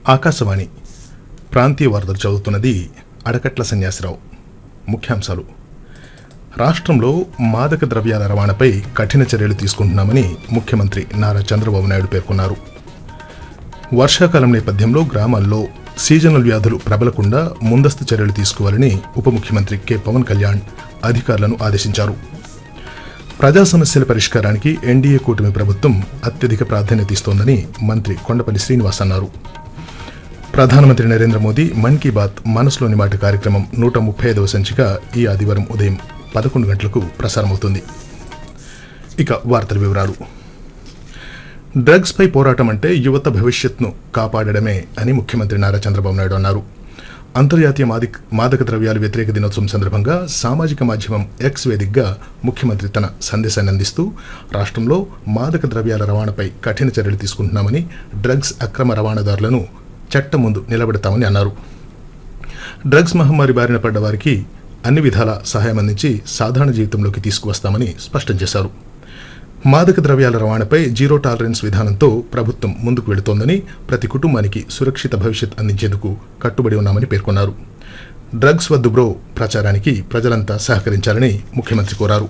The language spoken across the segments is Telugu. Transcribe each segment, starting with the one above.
ఆకాశవాణి ప్రాంతీయ వార్తలు చదువుతున్నది అడకట్ల సన్యాసిరావు ముఖ్యాంశాలు రాష్ట్రంలో మాదక ద్రవ్యాల రవాణాపై కఠిన చర్యలు తీసుకుంటున్నామని ముఖ్యమంత్రి నారా చంద్రబాబు నాయుడు పేర్కొన్నారు వర్షాకాలం నేపథ్యంలో గ్రామాల్లో సీజనల్ వ్యాధులు ప్రబలకుండా ముందస్తు చర్యలు తీసుకోవాలని ఉప ముఖ్యమంత్రి కె పవన్ కళ్యాణ్ అధికారులను ఆదేశించారు ప్రజా సమస్యల పరిష్కారానికి ఎన్డీఏ కూటమి ప్రభుత్వం అత్యధిక ప్రాధాన్యత ఇస్తోందని మంత్రి కొండపల్లి శ్రీనివాస్ అన్నారు ప్రధానమంత్రి నరేంద్ర మోదీ మన్ కీ బాత్ మనసులోని మాట కార్యక్రమం నూట ముప్పై ఐదవ సంచిక ఈ ఆదివారం ఉదయం పదకొండు గంటలకు ప్రసారమవుతుంది ఇక వార్తల వివరాలు డ్రగ్స్ పై పోరాటం అంటే యువత భవిష్యత్ను కాపాడడమే అని ముఖ్యమంత్రి నారా చంద్రబాబు నాయుడు అన్నారు అంతర్జాతీయ మాదిక్ మాదక ద్రవ్యాల వ్యతిరేక దినోత్సవం సందర్భంగా సామాజిక మాధ్యమం ఎక్స్ వేదికగా ముఖ్యమంత్రి తన సందేశాన్ని అందిస్తూ రాష్ట్రంలో మాదక ద్రవ్యాల రవాణాపై కఠిన చర్యలు తీసుకుంటున్నామని డ్రగ్స్ అక్రమ రవాణాదారులను చట్టం ముందు నిలబెడతామని అన్నారు డ్రగ్స్ మహమ్మారి బారిన పడ్డ వారికి అన్ని విధాల సహాయం అందించి సాధారణ జీవితంలోకి తీసుకువస్తామని స్పష్టం చేశారు మాదక ద్రవ్యాల రవాణాపై జీరో టాలరెన్స్ విధానంతో ప్రభుత్వం ముందుకు వెళుతోందని ప్రతి కుటుంబానికి సురక్షిత భవిష్యత్ అందించేందుకు కట్టుబడి ఉన్నామని పేర్కొన్నారు డ్రగ్స్ వద్దు బ్రో ప్రచారానికి ప్రజలంతా సహకరించాలని ముఖ్యమంత్రి కోరారు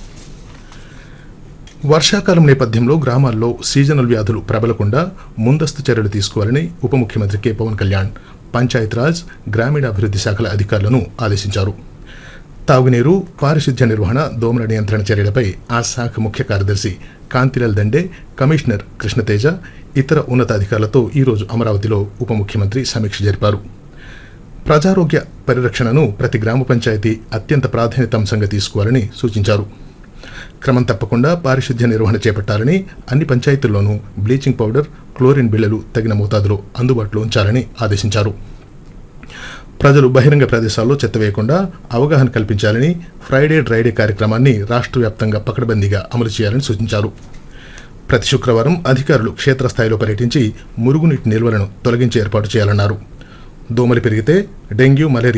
వర్షాకాలం నేపథ్యంలో గ్రామాల్లో సీజనల్ వ్యాధులు ప్రబలకుండా ముందస్తు చర్యలు తీసుకోవాలని ఉప ముఖ్యమంత్రి కె పవన్ కళ్యాణ్ పంచాయతీరాజ్ గ్రామీణాభివృద్ధి శాఖల అధికారులను ఆదేశించారు తాగునీరు పారిశుధ్య నిర్వహణ దోమల నియంత్రణ చర్యలపై ఆ శాఖ ముఖ్య కార్యదర్శి కాంతిలాల్ దండే కమిషనర్ కృష్ణతేజ ఇతర ఉన్నతాధికారులతో ఈరోజు అమరావతిలో ఉప ముఖ్యమంత్రి సమీక్ష జరిపారు ప్రజారోగ్య పరిరక్షణను ప్రతి గ్రామ పంచాయతీ అత్యంత ప్రాధాన్యత అంశంగా తీసుకోవాలని సూచించారు క్రమం తప్పకుండా పారిశుధ్య నిర్వహణ చేపట్టాలని అన్ని పంచాయతీల్లోనూ బ్లీచింగ్ పౌడర్ క్లోరిన్ బిళ్లలు తగిన మోతాదులో అందుబాటులో ఉంచాలని ఆదేశించారు ప్రజలు బహిరంగ ప్రదేశాల్లో చెత్త వేయకుండా అవగాహన కల్పించాలని ఫ్రైడే డ్రైడే కార్యక్రమాన్ని రాష్ట్ర వ్యాప్తంగా పకడ్బందీగా అమలు చేయాలని సూచించారు ప్రతి శుక్రవారం అధికారులు క్షేత్రస్థాయిలో పర్యటించి మురుగునీటి నిల్వలను తొలగించే ఏర్పాటు చేయాలన్నారు దోమలు పెరిగితే డెంగ్యూ మలేరియా